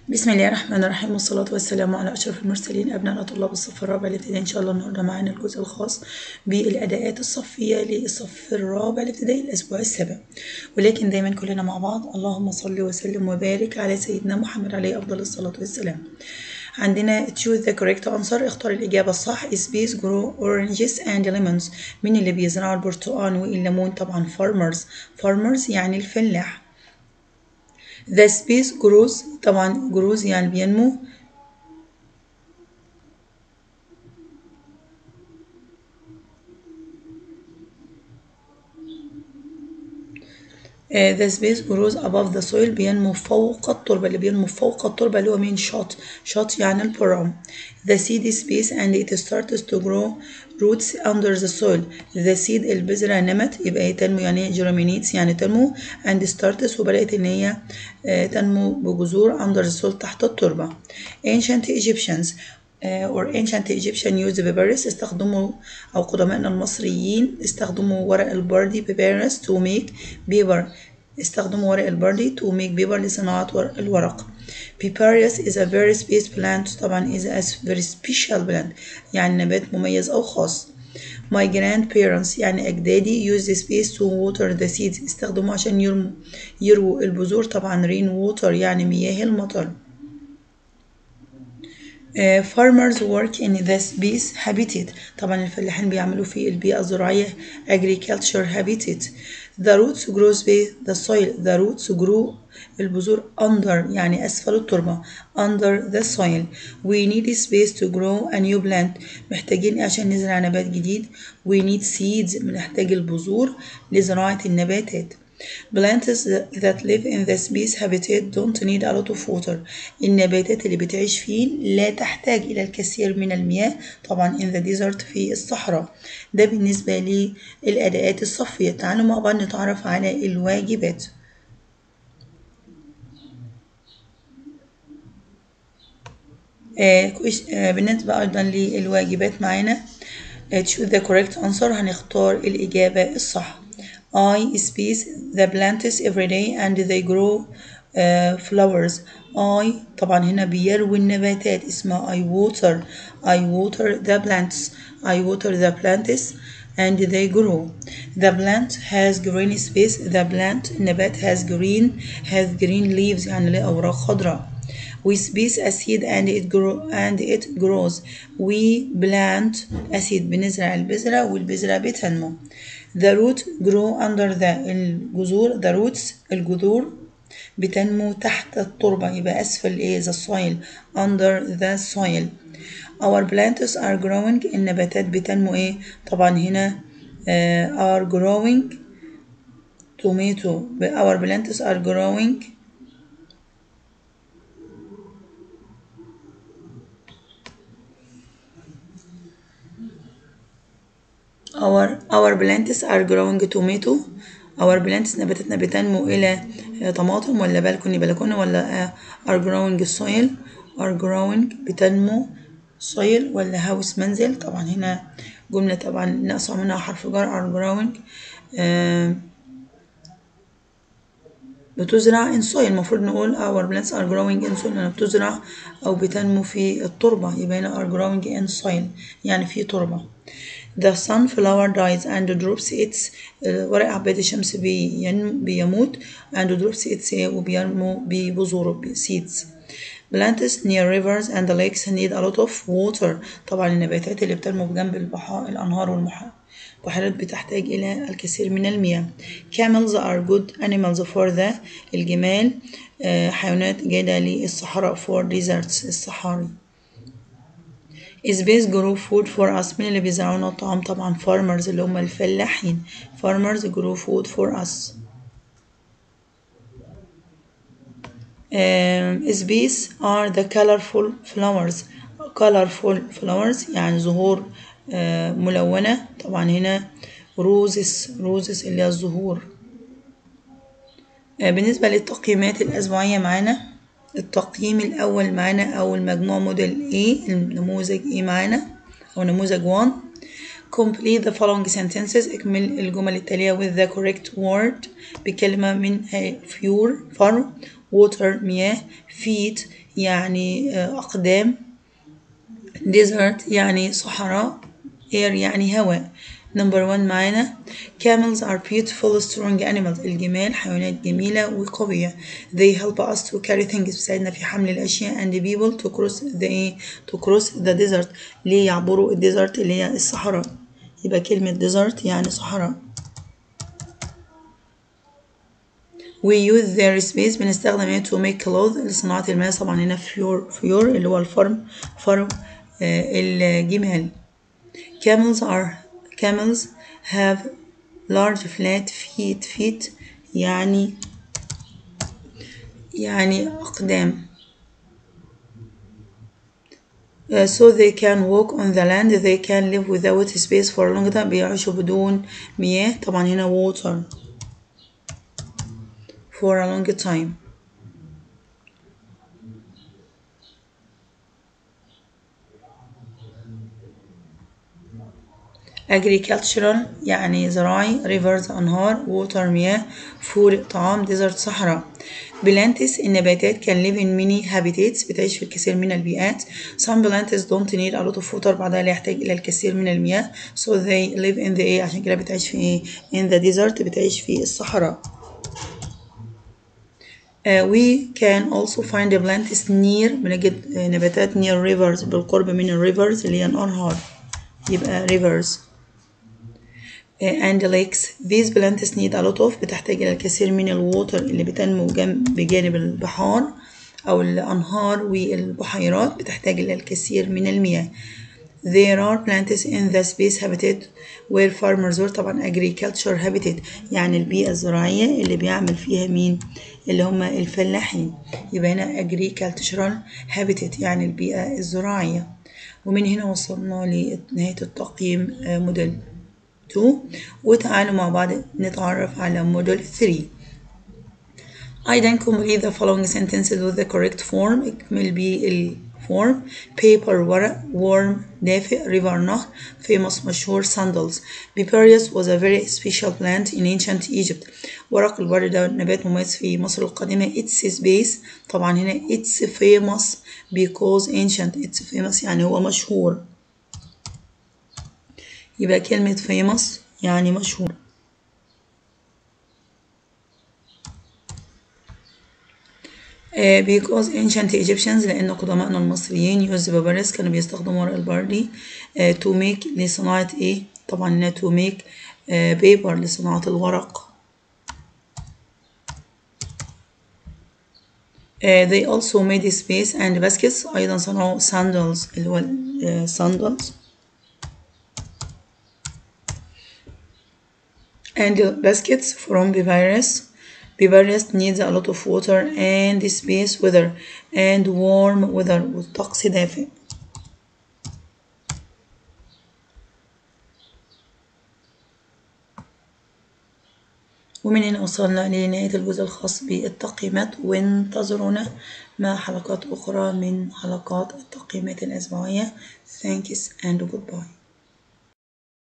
بسم الله الرحمن الرحيم والصلاة والسلام على أشرف المرسلين أبناء طلاب الصف الرابع الابتدائي إن شاء الله النهاردة معانا الجزء الخاص بالأداءات الصفية للصف الرابع الابتدائي الأسبوع السابع ولكن دايما كلنا مع بعض اللهم صل وسلم وبارك على سيدنا محمد عليه أفضل الصلاة والسلام عندنا choose the correct answer اختار الإجابة الصح space grow oranges and lemons مين اللي بيزرعوا البرتقال والليمون طبعا farmers farmers يعني الفلاح The space grows طبعا grows يعني بينمو Uh, the space grows above the soil بينمو فوق التربة اللي بينمو فوق التربة اللي هو مين shot shot يعني البرام the seed space and it starts to grow roots under the soil the seed البذرة نمت يبقى هي تنمو يعني germinates يعني تنمو and starts وبدأت إن هي uh, تنمو بجذور under the soil تحت التربة ancient Egyptians uh, or ancient Egyptian used papyrus استخدموا أو قدماءنا المصريين استخدموا ورق البردي papyrus to make paper استخدموا ورق البردي to make paper لصناعة ورق الورق papyrus is a very special plant طبعا is a very special plant يعني نبات مميز أو خاص my grandparents يعني أجدادي use the space to water the seeds استخدموا عشان يرموا يرووا البذور طبعا rain water يعني مياه المطر Uh, farmers work in the space habitat طبعا الفلاحين بيعملوا في البيئة الزراعية agriculture habitat the roots grows by the soil the roots grow البذور under يعني أسفل التربة under the soil we need space to grow a new plant محتاجين عشان نزرع نبات جديد we need seeds بنحتاج البذور لزراعة النباتات Plants that live in the space habitat don't need a lot of water. النباتات اللي بتعيش فيه لا تحتاج إلى الكثير من المياه طبعا in the desert في الصحراء. ده بالنسبة للأداءات الصفية. تعالوا مع بعض نتعرف على الواجبات. آه آه بالنسبة أيضا للواجبات معانا آه choose the correct answer هنختار الإجابة الصح. I space the plants every day and they grow uh, flowers. I طبعا هنا بيروي النباتات اسمها I water I water the plants I water the plants and they grow. The plant has green space. The plant النبات has green has green leaves يعني له أوراق خضراء. We space a seed and it grow and it grows. We plant a seed بنزرع البذرة والبذرة بتنمو. The root grow under the الجذور the roots الجذور بتنمو تحت التربة يبقى أسفل إيه the soil under the soil our plants are growing النباتات بتنمو إيه طبعا هنا uh, are growing tomato our plants are growing our our plants are growing tomato our plants نباتاتنا بتنمو إلى طماطم ولا بلكوني بلكونة ولا are growing soil are growing بتنمو soil ولا house منزل طبعا هنا جملة طبعا ناقص منها حرف جر are growing آه بتزرع in soil المفروض نقول our plants are growing in soil لأنها بتزرع أو بتنمو في التربة يبقى هنا are growing in soil يعني في تربة The sunflower dies and drops its ورق عباد الشمس بيموت and drops its وبينمو ببذوره seeds. Plants near rivers and lakes need a lot of water. طبعا النباتات اللي بتنمو بجنب البحار الأنهار والبحيرات بتحتاج إلى الكثير من المياه. Camels are good animals for the الجمال حيوانات جيدة للصحراء for deserts الصحاري. space grow food for us مين اللي بيزرعونا الطعام طبعا farmers اللي هم الفلاحين farmers grow food for us um, space are the colorful flowers colorful flowers يعني زهور uh, ملونة طبعا هنا roses roses اللي هي الزهور uh, بالنسبة للتقييمات الأسبوعية معانا التقييم الأول معانا أو المجموع موديل A النموذج A معانا أو نموذج 1 complete the following sentences اكمل الجمل التالية with the correct word بكلمة من فيور فر water مياه feed يعني أقدام desert يعني صحراء air يعني هواء number one معانا camels are beautiful strong animals الجمال حيوانات جميلة وقوية they help us to carry things بتساعدنا في حمل الأشياء and people to cross the to cross the desert ليه يعبروا الديزرت اللي هي الصحراء يبقى كلمة desert يعني صحراء we use their space بنستخدمها to make clothes لصناعة الماس طبعا هنا فيور فيور اللي هو الفرم فرم آه الجمال camels are camels have large flat feet feet يعني يعني أقدام Uh, so they can walk on the land they can live without space for a long time بيعيشوا بدون مياه طبعا هنا water for a long time agricultural يعني زراعي rivers أنهار water مياه food طعام desert صحراء plants النباتات can live in many habitats بتعيش في الكثير من البيئات some plants don't need a lot of water بعضها لا يحتاج إلى الكثير من المياه so they live in the air عشان كده بتعيش في إيه in the desert بتعيش في الصحراء Uh, we can also find the plants near بنجد نباتات near rivers بالقرب من الريفرز اللي هي الأنهار يبقى rivers and lakes these plants need a lot of بتحتاج إلى الكثير من الووتر اللي بتنمو جنب بجانب البحار أو الأنهار والبحيرات بتحتاج إلى الكثير من المياه There are plants in the space habitat where farmers work طبعا agriculture habitat يعني البيئة الزراعية اللي بيعمل فيها مين اللي هم الفلاحين يبقى هنا agricultural habitat يعني البيئة الزراعية ومن هنا وصلنا لنهاية التقييم موديل 2 وتعالوا مع بعض نتعرف على موديل 3 أيضا complete the following sentences with the correct form اكمل بالفورم paper ورق warm دافئ river نهر famous مشهور sandals Papyrus was a very special plant in ancient Egypt ورق الورد ده نبات مميز في مصر القديمة its space طبعا هنا it's famous because ancient it's famous يعني هو مشهور يبقى كلمة famous يعني مشهور uh, because ancient Egyptians لأن قدماءنا المصريين use papyrus كانوا بيستخدموا ورق البردي uh, to make لصناعة إيه؟ طبعا هنا to make uh, paper لصناعة الورق Uh, they also made space and baskets أيضا صنعوا sandals اللي هو uh, sandals and baskets from papyrus. Papyrus needs a lot of water and space weather and warm weather والطقس دافئ. ومن هنا وصلنا لنهاية الجزء الخاص بالتقييمات وانتظرونا مع حلقات أخرى من حلقات التقييمات الأسبوعية. Thanks and goodbye.